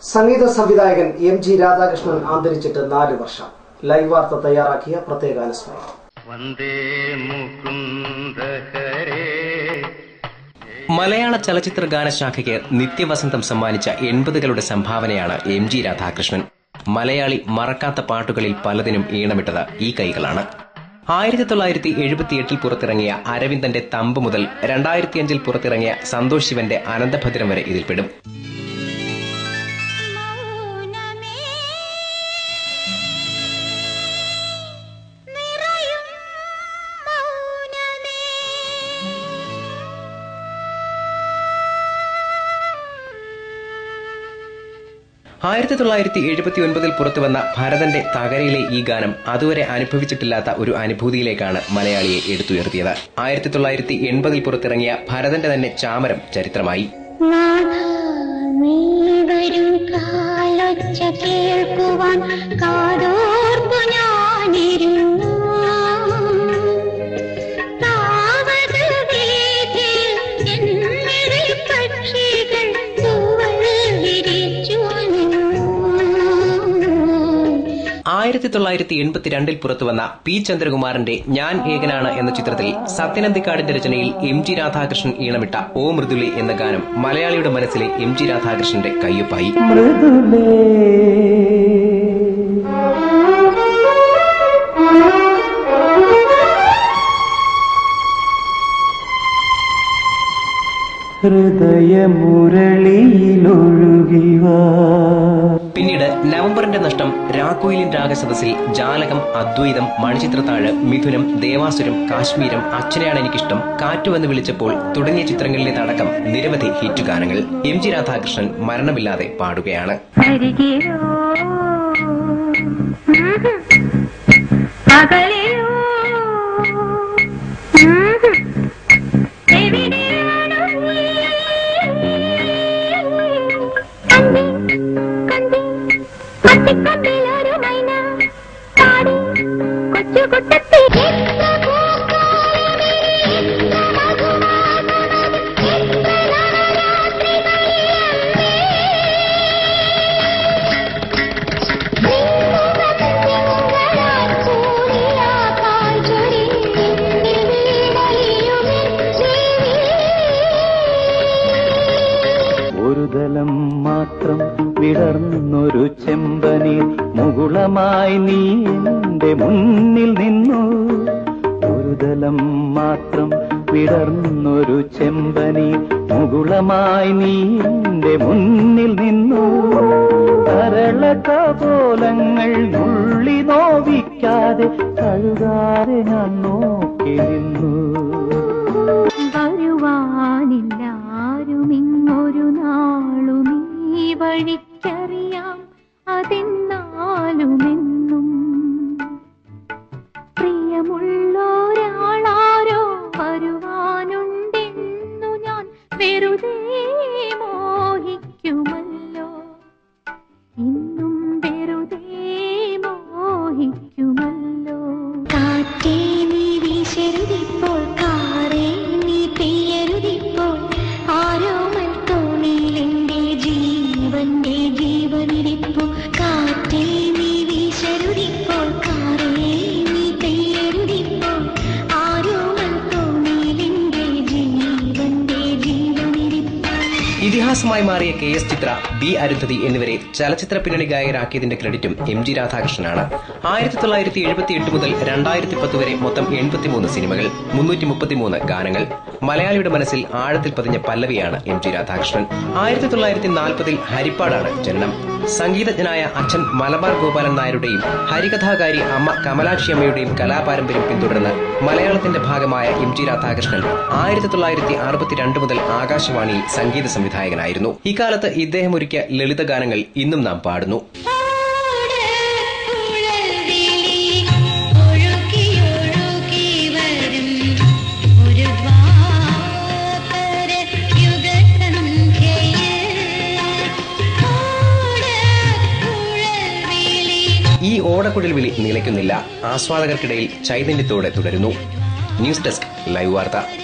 സംഗീത സംവിധായകൻ M G Radhakrishnan അന്തരിച്ചിട്ട് നാല് വർഷം ലൈവ് വാർത്ത തയ്യാറാക്കിയ പ്രത്യേക അനുസ്മരണം വന്ദേ മുകുന്ദ ഹരേ മലയാള ചലച്ചിത്ര ഗാനശാഖയ്ക്ക് നിത്യവസന്തം സമ്മാനിച്ച എൺപതുകളുടെ സംഭാവനയാണ് എം ജി രാധാകൃഷ്ണൻ മലയാളി മറക്കാത്ത പാട്ടുകളിൽ പലതിനും ഈണമിട്ടത് ഈ കൈകളാണ് ആയിരത്തി തൊള്ളായിരത്തി എഴുപത്തിയെട്ടിൽ പുറത്തിറങ്ങിയ അരവിന്ദന്റെ തമ്പ് മുതൽ രണ്ടായിരത്തിയഞ്ചിൽ പുറത്തിറങ്ങിയ സന്തോഷ് ശിവന്റെ അനന്തഭദ്രം വരെ ഇതിൽപ്പെടും മൗനമേ നിറയും മൗനമേ ആയിരത്തി തൊള്ളായിരത്തി എഴുപത്തി ഒൻപതിൽ പുറത്തുവന്ന ഭരതന്റെ തകരയിലെ ഈ ഗാനം അതുവരെ അനുഭവിച്ചിട്ടില്ലാത്ത ഒരു അനുഭൂതിയിലേക്കാണ് മലയാളിയെ എടുത്തുയർത്തിയത് ആയിരത്തി തൊള്ളായിരത്തി എൺപതിൽ പുറത്തിറങ്ങിയ ഭരതന്റെ തന്നെ ചാമരം ചരിത്രമായി നാഥാ, നീ വരും കാലൊച്ച കേൾക്കുവാൻ കാതോർപ്പു ഞാനിരുന്നു താവക വീഥിൽ എന്നിഴൽ പക്ഷികൾ തൂവൽ വിരിച്ചു നിന്നു ആയിരത്തി തൊള്ളായിരത്തി എൺപത്തിരണ്ടിൽ പുറത്തുവന്ന പി ചന്ദ്രകുമാറിന്റെ ഞാൻ ഏകനാണ് എന്ന ചിത്രത്തിൽ സത്യനന്ദിക്കാടിന്റെ രചനയിൽ എം ജി രാധാകൃഷ്ണൻ ഈണമിട്ട ഓ മൃദുലി എന്ന ഗാനം മലയാളിയുടെ മനസ്സിലെ എം ജി രാധാകൃഷ്ണന്റെ കയ്യൊപ്പായി ഹൃദയമുരളിയിലൊഴുകിവാ പിന്നീട് നവംബറിന്റെ നഷ്ടം രാക്കോയിലിൻ രാഗസദസ്സിൽ ജാലകം അദ്വൈതം മണിച്ചിത്രത്താഴ് മിഥുനം ദേവാസുരം കാശ്മീരം അച്ഛനെയാണ് എനിക്കിഷ്ടം കാറ്റുവെന്ന് വിളിച്ചപ്പോൾ തുടങ്ങിയ ചിത്രങ്ങളിലേതടക്കം നിരവധി ഹിറ്റ് ഗാനങ്ങൾ എം ജി രാധാകൃഷ്ണൻ മരണമില്ലാതെ പാടുകയാണ് അരികിലോ അകലെയോ എവിടെയാണോ നീ? കണ്ടി, കണ്ടി, പട്ടിക്കൊമ്പിലൊരു മൈന പാടി കൊച്ചുകുട്ടത്തി എത്ര പൂക്കാലമേ, എത്ര മധുവാസനമേ, എത്ര നവരാത്രികളിലമ്മേ. ഒരു തലം മാത്രം വിടർന്നൊരു ചെമ്പനീർ മുകുളമായി നീ എന്റെ മുന്നിൽ നിന്നു ഒരു തലം മാത്രം വിടർന്നൊരു ചെമ്പനീർ മുകുളമായി നീ എന്റെ മുന്നിൽ നിന്നു കരള കപോലങ്ങൾ നുള്ളി നോവിക്കാതെ കഴുകാതെ ഞാൻ നോക്കി നിന്നു വരുവാനില്ലാരുമിങ്ങൊരു നാളും ഈ വഴിക്കറിയാം അതെന്നാലുമെന്നും പ്രിയമുള്ളൊരാളാരോ വരുവാനുണ്ടെന്നു ഞാൻ വെറുതെ മോഹിക്കുമല്ലോ ഇന്നും വെറുതെ മോഹിക്കുമല്ലോ കാറ്റേ നീ വീശരുതിപ്പോൾ കാറേ നീ പെയ്യരുതിപ്പോൾ ആരോമൽ തോണിയിലെന്റെ ജീവന്റെ ജീവനിരിപ്പു കാറ്റേ നീ വീശരുതിപ്പോൾ കാറേ നീ പെയ്യരുതിപ്പോൾ ആരോമൽ തോണിയിലെന്റെ ജീവന്റെ ജീവനിരിപ്പു ഇതിഹാസമായി മാറിയ K S Chithra B Arundhati എന്നിവരെ ചലച്ചിത്ര പിന്നണി ഗായകരാക്കിയതിന്റെ ക്രെഡിറ്റും എം ജി രാധാകൃഷ്ണനാണ് ആയിരത്തി തൊള്ളായിരത്തി എഴുപത്തി എട്ട് മുതൽ രണ്ടായിരത്തി പത്ത് വരെ മൊത്തം എൺപത്തിമൂന്ന് സിനിമകൾ മുന്നൂറ്റി മുപ്പത്തിമൂന്ന് ഗാനങ്ങൾ മലയാളിയുടെ മനസ്സിൽ ആഴത്തിൽ പതിഞ്ഞ പല്ലവിയാണ് എം ജി രാധാകൃഷ്ണൻ ആയിരത്തി തൊള്ളായിരത്തി നാൽപ്പതിൽ ഹരിപ്പാടാണ് ജനനം സംഗീതജ്ഞനായ അച്ഛൻ മലബാർ ഗോപാലൻ നായരുടെയും ഹരികഥാകാരി അമ്മ കമലാക്ഷി അമ്മയുടെയും കലാപാരമ്പര്യം പിന്തുടർന്ന് മലയാളത്തിന്റെ ഭാഗമായ എം ജി രാധാകൃഷ്ണൻ ആയിരത്തി തൊള്ളായിരത്തി അറുപത്തിരണ്ട് മുതൽ ആകാശവാണിയിൽ സംഗീത സംവിധായകനായിരുന്നു ഇക്കാലത്ത് ഇദ്ദേഹം ഒരുക്കിയ ലളിതഗാനങ്ങൾ ഇന്നും നാം പാടുന്നു ഈ ഓടക്കുഴൽ വിളി നിലയ്ക്കുന്നില്ല ആസ്വാദകർക്കിടയിൽ ചൈതന്യത്തോടെ തുടരുന്നു ന്യൂസ് ഡെസ്ക് ലൈവ് വാർത്ത